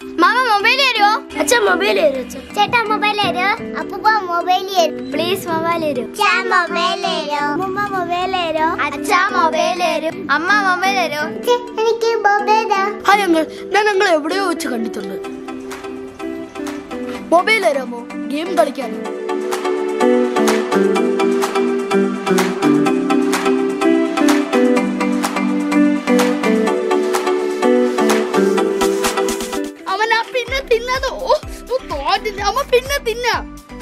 Mama mobile തരുമോ അച്ഛൻ mobile തരും അച്ഛൻ ചേട്ടാ മൊബൈൽ തരോ അപ്പൂപ്പ മൊബൈൽ തരും പ്ലീസ് മൊബൈൽ തരും അച്ഛാ മൊബൈൽ തരോ അമ്മ മൊബൈൽ തരോ അച്ഛാ മൊബൈൽ തരും അമ്മ മൊബൈൽ തരും എനിക്ക് മൊബൈൽ താ ഹായ് അങ്കിൾ ഞാൻ നിങ്ങൾ എവിടെയോ വെച്ച് കണ്ടിട്ടുണ്ട് മൊബൈൽ തരാമോ ഗെയിം കളിക്കാൻ അവൻ ആ പിന്നെ തിന്നത് ഓ ഓ, തോറ്റില്ല അവൻ പിന്നെ തിന്ന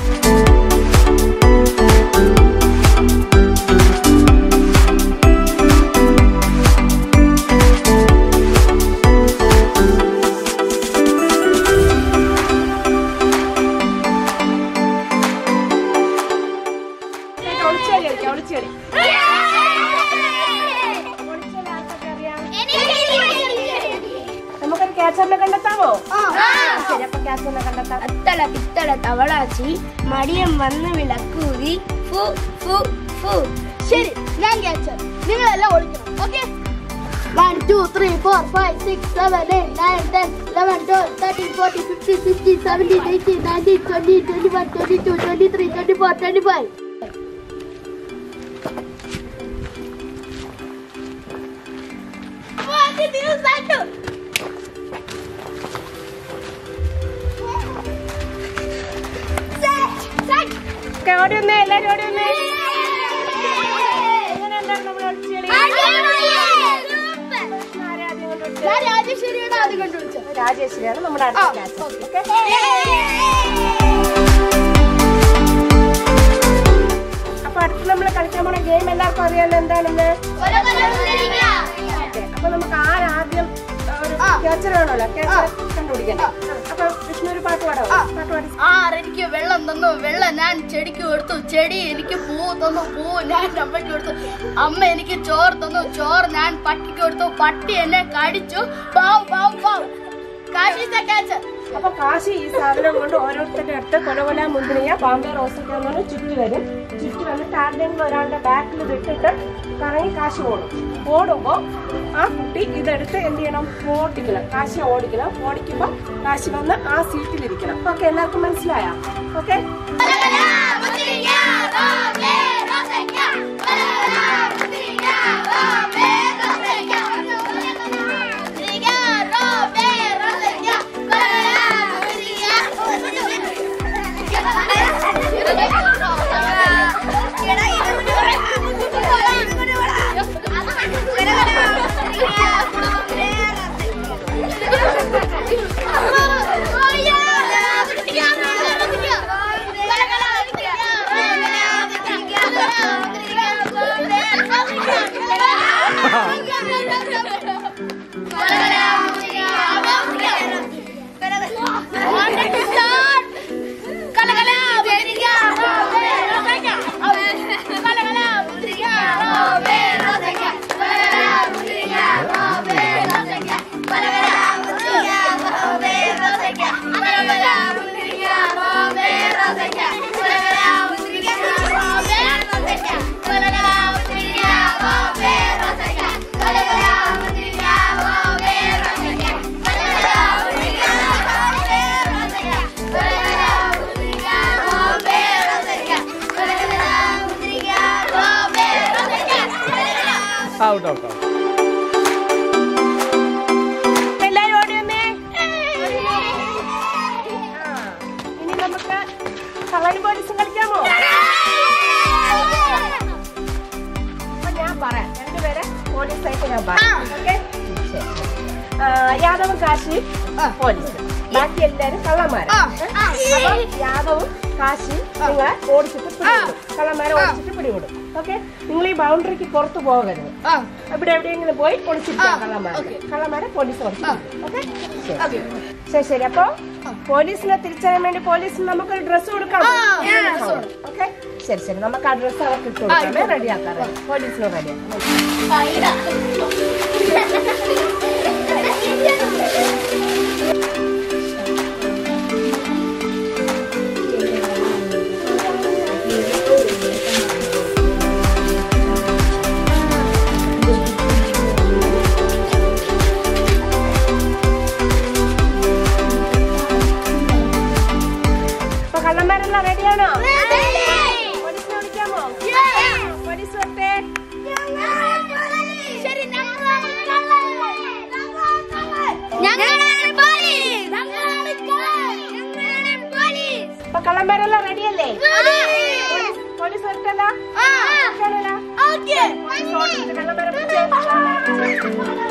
ഒളിച്ചേരി കളിക്കാം ഒളിച്ചേരി ഒളിച്ചേരി ആർക്കൊക്കെ അറിയാം നമുക്കൊരു ക്യാച്ചറിനെ കണ്ടെത്താമോ ശരി അപ്പൊ ക്യാച്ചറിനെ കണ്ടെത്താം പിത്തള പിത്തള തവളാച്ചി മടിയം വന്ന് വിളക്കൂതി ഫു ഫു ഫു ശരി ഞാൻ ക്യാച്ചർ നിങ്ങളെല്ലാം ഒളിക്കണം okay one two three four five six seven eight nine ten eleven twelve thirteen forty fifty sixty seventeen eighteen nineteen twenty twenty one twenty two twenty three twenty four twenty five ഒക്കെ ഓടി വന്നേ എല്ലാരും ഓടി വന്നേ എങ്ങനെയുണ്ടായിരുന്നു നമ്മുടെ ഒളിച്ചേരി ആരാ ആദ്യം കൊണ്ടുവച്ചത്? ഞാൻ രാജേശ്വരിയുടെ ആദ്യം കണ്ടുപിടിച്ചത് രാജേശ്വരിയാണ് നമ്മുടെ അടുത്ത ക്യാച്ചർ ഓക്കെ അപ്പൊ അടുത്ത് നമ്മൾ കളിക്കാൻ പോണ ഗെയിം എല്ലാവർക്കും അറിയാലോ എന്താണെന്ന് ഓക്കെ അപ്പൊ നമുക്ക് ആരാദ്യം ആ, ഒരു ക്യാച്ചർ വേണമല്ലോ ക്യാച്ചർ കണ്ടുപിടിക്കണ്ടേ അപ്പൊ വിഷ്ണു ഒരു പാട്ട് പാടാവോ പാട്ട് പാടി ആർ എനിക്ക് വെള്ളം തന്നു വെള്ളം ഞാൻ ചെടിക്ക് കൊടുത്തു ചെടി എനിക്ക് പൂ തന്നു പൂ ഞാൻ അമ്മയ്ക്ക് കൊടുത്തു അമ്മ എനിക്ക് ചോറ് തന്നു ചോറ് ഞാൻ പട്ടിക്ക് കൊടുത്തു പട്ടി എന്നെ കടിച്ചു ബാവ് ബാവ് ബാവ് കാശിച്ച ക്യാച്ചർ അപ്പൊ കാശി ഈ സാധനം കൊണ്ട് ഓരോരുത്തരുടെ അടുത്ത് കൊലകൊല മുന്തിരിയ ബാമ്പെ റോസൊക്കെ എന്ന് ചുറ്റി വരും ചുറ്റി വന്നിട്ട് ആരുടെങ്കിലും ഒരാളുടെ ബാക്കിൽ വിട്ടിട്ട് കറങ്ങി കാശി ഓടും ഓടുമ്പോ ആ കുട്ടി ഇതെടുത്ത് എന്ത് ചെയ്യണം ഓടിക്കണം കാശി ഓടിക്കണം ഓടിക്കുമ്പോ കാശി വന്ന് ആ സീറ്റിലിരിക്കണം ഓക്കെ എല്ലാവർക്കും മനസ്സിലായ ഓക്കെ ഔട്ട് ഔട്ട് ഔട്ട് എല്ലാരും ഓടി വന്നേ ആ, ഇനി നമുക്ക് കള്ളനും പോലീസും കളിക്കാമോ അപ്പൊ ഞാൻ പറയാം രണ്ടുപേരെ പോലീസായിട്ട് ഞാൻ പറയാം ഓക്കെ യാദവും കാശി പോലീസ് ബാക്കി എല്ലാരും കള്ളന്മാര് അപ്പൊ യാദവും കാശി നിങ്ങളെ ഓടിച്ചിട്ട് പിടിവിടും കള്ളന്മാരെ ഓടിച്ചിട്ട് പിടിവിടും ഓക്കെ നിങ്ങൾ ഈ ബൗണ്ടറിക്ക് പുറത്തു പോകരുത് ഇവിടെ എവിടെയെങ്കിലും പോയി ഒളിച്ചിരിക്കാം കള്ളന്മാരെ കള്ളന്മാരെ പോലീസ് ഓക്കെ ശരി ശരി അപ്പൊ പോലീസിനെ തിരിച്ചറിയാൻ വേണ്ടി പോലീസിന് നമുക്കൊരു ഡ്രസ്സ് കൊടുക്കാം ഓക്കെ ശരി ശരി നമുക്ക് ആ ഡ്രസ്സ് അവർക്ക് ഇട്ട് കൊടുക്കാമേ റെഡിയാക്കാം പോലീസിന് റെഡിയാക്കാം റെഡിയാണോ പോലീസിനെ വിളിക്കാമോ പോലീസ് വരട്ടെ ശരി ഞങ്ങളാണ് പോലീസ് ഞങ്ങളാണ് പോലീസ് അപ്പൊ കള്ളന്മാരെല്ലാം റെഡിയല്ലേ പോലീസ് വരട്ടല്ലോ കാണല്ലോ ഓക്കേ കള്ളന്മാരെ പിടിച്ചേ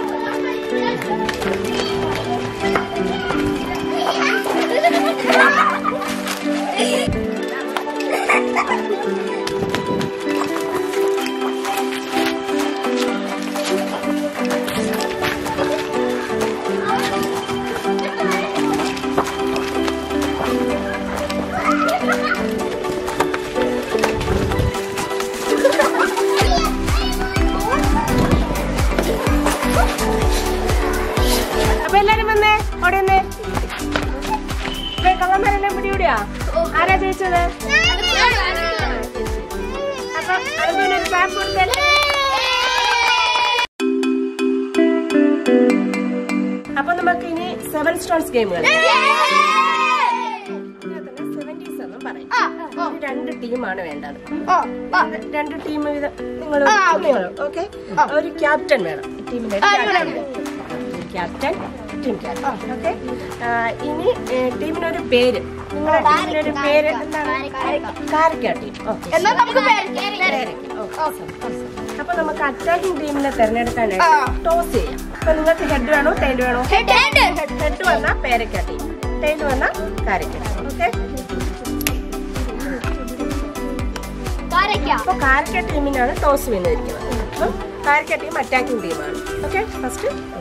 അപ്പൊ എല്ലാരും വന്നേ അവിടെ വന്നേ ദേ, കള്ളന്മാരെല്ലാം പിടികൂടിയാ ആരാ ജയിച്ചത് അപ്പൊ അടുത്തൊരു ക്ലാപ്പ് കൊടുത്തേ അപ്പൊ നമുക്ക് ഇനി സെവൻ സ്റ്റോൺസ് ഗെയിം കളിക്കാം സെവന്റീസ് എന്നും പറയും ഇതിന് രണ്ട് ടീമാണ് വേണ്ടത് രണ്ട് ടീം വീതം നിങ്ങൾ നിങ്ങൾ ഓക്കെ ഒരു ക്യാപ്റ്റൻ വേണം ഈ ടീമിന്റെ ക്യാപ്റ്റൻ ടീം ക്യാപ്റ്റൻ ഓക്കെ ഇനി ഏ, ടീമിനൊരു പേര് നിങ്ങളുടെ ടീമിനൊരു പേര് എന്താണ് കാരക്ക ടീം ഓക്കെ എന്നാ നമുക്ക് അപ്പൊ നമുക്ക് അറ്റാക്കിംഗ് ടീമിനെ തെരഞ്ഞെടുക്കാനായിട്ട് ടോസ് ചെയ്യാം അപ്പൊ നിങ്ങൾക്ക് ഹെഡ് വേണോ ടൈൽ വേണോ ഹെഡ് വന്നാ പേരക്ക ടീം ടൈൽ വന്നാ കാരക്ക ഓക്കെ അപ്പൊ കാരക്ക ടീമിനാണ് ടോസ് വീണിരിക്കുന്നത് അപ്പം കാരക്ക ടീം അറ്റാക്കിംഗ് ടീമാണ് ഓക്കെ ഫസ്റ്റ്